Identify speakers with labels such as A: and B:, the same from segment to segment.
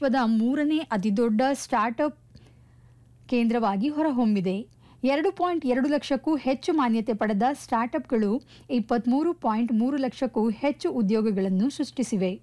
A: ವಿಶ್ವದ ಮೂರನೇ ಅತಿದೊಡ್ಡ ಸ್ಟಾರ್ಟ್ಅಪ್ ಕೇಂದ್ರವಾಗಿ ಹೊರಹೊಮ್ಮಿದೆ ಎರಡು ಪಾಯಿಂಟ್ ಎರಡು ಲಕ್ಷಕ್ಕೂ ಹೆಚ್ಚು ಮಾನ್ಯತೆ ಪಡೆದ ಸ್ಟಾರ್ಟ್ಅಪ್ಗಳು ಇಪ್ಪತ್ತ್ಮೂರು ಪಾಯಿಂಟ್ ಮೂರು ಲಕ್ಷಕ್ಕೂ ಹೆಚ್ಚು ಉದ್ಯೋಗಗಳನ್ನು ಸೃಷ್ಟಿಸಿವೆ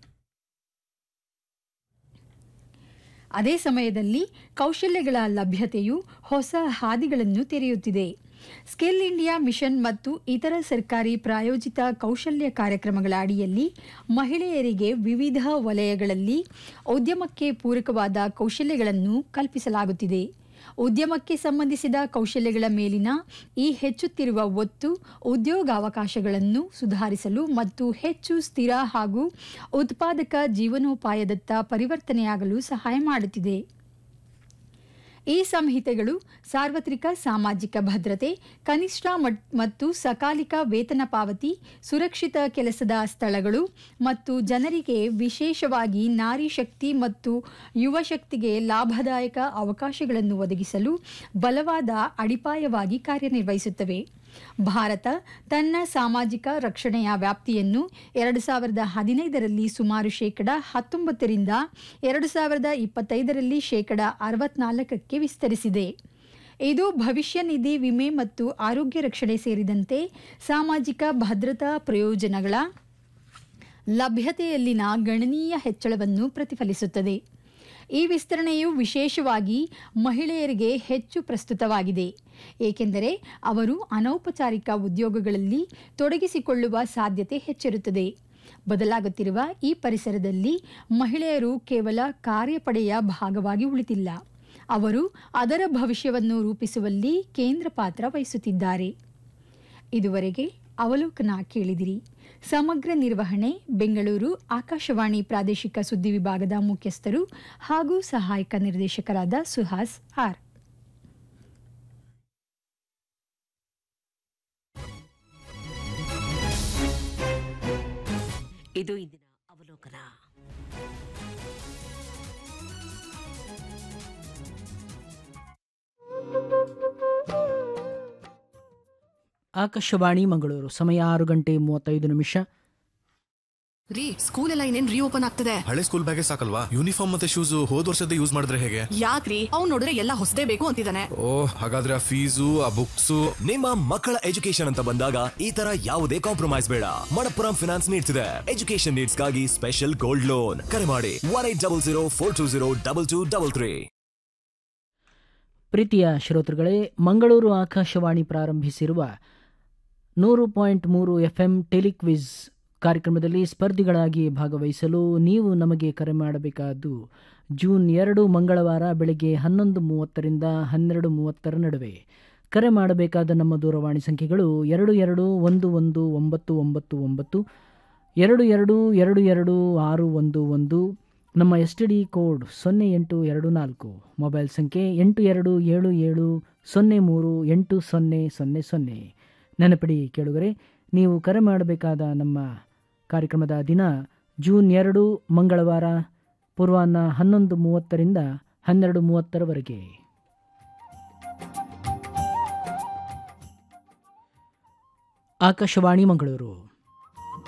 A: ಅದೇ ಸಮಯದಲ್ಲಿ ಕೌಶಲ್ಯಗಳ ಲಭ್ಯತೆಯು ಹೊಸ ಹಾದಿಗಳನ್ನು ತೆರೆಯುತ್ತಿದೆ ಸ್ಕಿಲ್ ಇಂಡಿಯಾ ಮಿಷನ್ ಮತ್ತು ಇತರ ಸರ್ಕಾರಿ ಪ್ರಾಯೋಜಿತ ಕೌಶಲ್ಯ ಕಾರ್ಯಕ್ರಮಗಳ ಅಡಿಯಲ್ಲಿ ಮಹಿಳೆಯರಿಗೆ ವಿವಿಧ ವಲಯಗಳಲ್ಲಿ ಉದ್ಯಮಕ್ಕೆ ಪೂರಕವಾದ ಕೌಶಲ್ಯಗಳನ್ನು ಕಲ್ಪಿಸಲಾಗುತ್ತಿದೆ ಉದ್ಯಮಕ್ಕೆ ಸಂಬಂಧಿಸಿದ ಕೌಶಲ್ಯಗಳ ಮೇಲಿನ ಈ ಹೆಚ್ಚುತ್ತಿರುವ ಒತ್ತು ಉದ್ಯೋಗಾವಕಾಶಗಳನ್ನು ಸುಧಾರಿಸಲು ಮತ್ತು ಹೆಚ್ಚು ಸ್ಥಿರ ಹಾಗೂ ಉತ್ಪಾದಕ ಜೀವನೋಪಾಯದತ್ತ ಪರಿವರ್ತನೆಯಾಗಲು ಸಹಾಯ ಮಾಡುತ್ತಿದೆ ಈ ಸಂಹಿತೆಗಳು ಸಾರ್ವತ್ರಿಕ ಸಾಮಾಜಿಕ ಭದ್ರತೆ ಕನಿಷ್ಠ ಮತ್ತು ಸಕಾಲಿಕ ವೇತನ ಪಾವತಿ ಸುರಕ್ಷಿತ ಕೆಲಸದ ಸ್ಥಳಗಳು ಮತ್ತು ಜನರಿಗೆ ವಿಶೇಷವಾಗಿ ನಾರಿ ಶಕ್ತಿ ಮತ್ತು ಯುವ ಶಕ್ತಿಗೆ ಲಾಭದಾಯಕ ಅವಕಾಶಗಳನ್ನು ಒದಗಿಸಲು ಬಲವಾದ ಅಡಿಪಾಯವಾಗಿ ಕಾರ್ಯನಿರ್ವಹಿಸುತ್ತವೆ ಭಾರತ ತನ್ನ ಸಾಮಾಜಿಕ ರಕ್ಷಣೆಯ ವ್ಯಾಪ್ತಿಯನ್ನು ಎರಡು ಸಾವಿರದ ಹದಿನೈದರಲ್ಲಿ ಸುಮಾರು ಶೇಕಡ ಹತ್ತೊಂಬತ್ತರಿಂದ ಎರಡು ಸಾವಿರದ ಇಪ್ಪತ್ತೈದರಲ್ಲಿ ಶೇಕಡ ಅರವತ್ನಾಲ್ಕಕ್ಕೆ ವಿಸ್ತರಿಸಿದೆ ಇದು ಭವಿಷ್ಯ ನಿಧಿ ವಿಮೆ ಮತ್ತು ಆರೋಗ್ಯ ರಕ್ಷಣೆ ಸೇರಿದಂತೆ ಸಾಮಾಜಿಕ ಭದ್ರತಾ ಪ್ರಯೋಜನಗಳ ಲಭ್ಯತೆಯಲ್ಲಿನ ಗಣನೀಯ ಹೆಚ್ಚಳವನ್ನು ಪ್ರತಿಫಲಿಸುತ್ತದೆ ಈ ವಿಸ್ತರಣೆಯು ವಿಶೇಷವಾಗಿ ಮಹಿಳೆಯರಿಗೆ ಹೆಚ್ಚು ಪ್ರಸ್ತುತವಾಗಿದೆ ಏಕೆಂದರೆ ಅವರು ಅನೌಪಚಾರಿಕ ಉದ್ಯೋಗಗಳಲ್ಲಿ ತೊಡಗಿಸಿಕೊಳ್ಳುವ ಸಾಧ್ಯತೆ ಹೆಚ್ಚಿರುತ್ತದೆ ಬದಲಾಗುತ್ತಿರುವ ಈ ಪರಿಸರದಲ್ಲಿ ಮಹಿಳೆಯರು ಕೇವಲ ಕಾರ್ಯಪಡೆಯ ಭಾಗವಾಗಿ ಉಳಿತಿಲ್ಲ ಅವರು ಅದರ ಭವಿಷ್ಯವನ್ನು ರೂಪಿಸುವಲ್ಲಿ ಕೇಂದ್ರ ಪಾತ್ರ ವಹಿಸುತ್ತಿದ್ದಾರೆ ಇದುವರೆಗೆ ಅವಲೋಕನ ಕೇಳಿದಿರಿ ಸಮಗ್ರ ನಿರ್ವಹಣೆ ಬೆಂಗಳೂರು ಆಕಾಶವಾಣಿ ಪ್ರಾದೇಶಿಕ ಸುದ್ದಿ ವಿಭಾಗದ ಮುಖ್ಯಸ್ಥರು ಹಾಗೂ ಸಹಾಯಕ ನಿರ್ದೇಶಕರಾದ ಸುಹಾಸ್ ಆರ್
B: ಇದು ಇಂದಿನ ಅವಲೋಕನ
C: ಆಕಾಶವಾಣಿ ಮಂಗಳೂರು ಸಮಯ ಆರು ಗಂಟೆ ಮೂವತ್ತೈದು ನಿಮಿಷ
D: ರೀ ಸ್ಕೂಲ್ ಎಲ್ಲ ಇನ್ನೇನ್ ರೀಓಪನ್ ಆಗ್ತದೆ
E: ಹಳೆ ಸ್ಕೂಲ್ ಬ್ಯಾಗೇ ಸಾಕಲ್ವಾ ಯೂನಿಫಾರ್ಮ್ ಮತ್ತೆ ಶೂಸ್ ಹೋದ್ ವರ್ಷದ ಯೂಸ್ ಮಾಡಿದ್ರೆ ಹೇಗೆ
D: ಯಾಕ್ರಿ ಅವ್ನ್ ನೋಡಿದ್ರೆ ಎಲ್ಲ ಹೊಸದೇ ಬೇಕು ಅಂತಿದ್ದಾನೆ
E: ಓ ಹಾಗಾದ್ರೆ ಆ ಫೀಸು ಆ ಬುಕ್ಸು
F: ನಿಮ್ಮ ಮಕ್ಕಳ ಎಜುಕೇಶನ್ ಅಂತ ಬಂದಾಗ ಈ ತರ ಯಾವುದೇ ಕಾಂಪ್ರಮೈಸ್ ಬೇಡ ಮಣಪ್ಪುರಂ ಫಿನಾನ್ಸ್ ನೀಡ್ಸ್ ಇದೆ ಎಜುಕೇಶನ್ ನೀಡ್ಸ್ ಗಾಗಿ ಸ್ಪೆಷಲ್ ಗೋಲ್ಡ್ ಲೋನ್ ಕರೆ ಮಾಡಿ one eight double zero four two zero double two double three
C: ಪ್ರೀತಿಯ ಶ್ರೋತೃಗಳೇ ಮಂಗಳೂರು ಆಕಾಶವಾಣಿ ಪ್ರಾರಂಭಿಸಿರುವ ನೂರು ಪಾಯಿಂಟ್ ಮೂರು ಎಫ್ ಎಂ ಟೆಲಿಕ್ವಿಸ್ ಕಾರ್ಯಕ್ರಮದಲ್ಲಿ ಸ್ಪರ್ಧಿಗಳಾಗಿ ಭಾಗವಹಿಸಲು ನೀವು ನಮಗೆ ಕರೆ ಮಾಡಬೇಕಾದ್ದು ಜೂನ್ ಎರಡು ಮಂಗಳವಾರ ಬೆಳಗ್ಗೆ ಹನ್ನೊಂದು ಮೂವತ್ತರಿಂದ ಹನ್ನೆರಡು ಮೂವತ್ತರ ನಡುವೆ ಕರೆ ಮಾಡಬೇಕಾದ ನಮ್ಮ ದೂರವಾಣಿ ಸಂಖ್ಯೆಗಳು ಎರಡು ಎರಡು ಒಂದು ಒಂದು ಒಂಬತ್ತು ಒಂಬತ್ತು ಒಂಬತ್ತು ಎರಡು ಎರಡು ಎರಡು ಎರಡು ಆರು ಒಂದು ಒಂದು ನಮ್ಮ ಎಸ್ ಟಿ ಡಿ ಕೋಡ್ ಸೊನ್ನೆ ಎಂಟು ಎರಡು ನಾಲ್ಕು ಮೊಬೈಲ್ ಸಂಖ್ಯೆ ಎಂಟು ಎರಡು ಏಳು ಏಳು ಸೊನ್ನೆ ಮೂರು ಎಂಟು ಸೊನ್ನೆ ಸೊನ್ನೆ ಸೊನ್ನೆ ನೆನಪಿಡಿ ಕೇಳುಗರೆ ನೀವು ಕರೆ ಮಾಡಬೇಕಾದ ನಮ್ಮ ಕಾರ್ಯಕ್ರಮದ ದಿನ ಜೂನ್ ಎರಡು ಮಂಗಳವಾರ ಪೂರ್ವಾಹ್ನ ಹನ್ನೊಂದು ಮೂವತ್ತರಿಂದ ಹನ್ನೆರಡು ಮೂವತ್ತರವರೆಗೆ ಆಕಾಶವಾಣಿ ಮಂಗಳೂರು